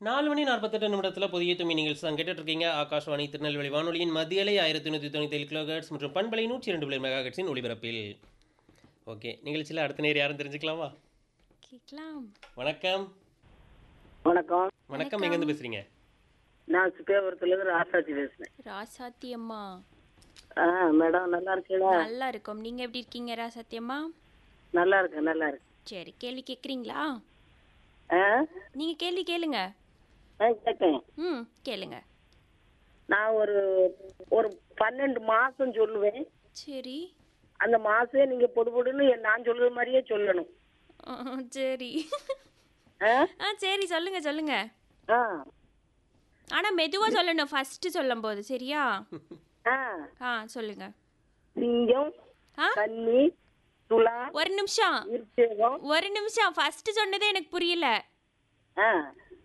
நாலு மணி நாற்பத்தெட்டு நிமிடத்தில் புதிய துமி நிகழ்ச்சி தான் கேட்டுட்டு இருக்கீங்க ஆகாஷ்வாணி திருநெல்வேலி வானொலியின் மத்தியலை ஆயிரத்தி நூற்றி தொண்ணூற்றி ஏழு கிலோஹெட்ஸ் மற்றும் பண்பலை நூற்றி இரண்டு பிள்ளை மெகாஹெட்ஸின் ஒளிபரப்பில் ஓகே நிகழ்ச்சியில் அடுத்த நேர் யாரும் தெரிஞ்சுக்கலாமா கேட்கலாம் வணக்கம் வணக்கம் வணக்கம் எங்கேருந்து பேசுறீங்க நான் சுப்பேபுரத்துலேருந்து ராசாச்சி பேசுறேன் ராசாத்தி அம்மா ஆ மேடம் நல்லா இருக்கீங்களா நல்லா இருக்கோம் நீங்க எப்படி இருக்கீங்க ராசாத்தி அம்மா நல்லா இருக்கேன் நல்லா இருக்கேன் சரி கேள்வி கேட்குறீங்களா ஆ நீங்க கேள்வி கேளுங்க ஆ கேட்கேன் ம் கேளுங்க நான் ஒரு ஒரு பன்னெண்டு மாசம் சொல்லுவேன் சரி அந்த மாசம் நீங்க பொடு பொடுன்னு நான் சொல்லுற மாதிரியே சொல்லணும் ஆ, சரி ஆ ஆ சரி சொல்லுங்க சொல்லுங்க ஆ ஆனா மெதுவா சொல்லணும் ஃபர்ஸ்ட் சொல்லும் போது சரியா ஆ ஆ சொல்லுங்க சிங்கம் ஆ கன்னி துலா ஒரு நிமிஷம் விருச்சேகம் ஒரு நிமிஷம் ஃபர்ஸ்ட் சொன்னதே எனக்கு புரியல ஆ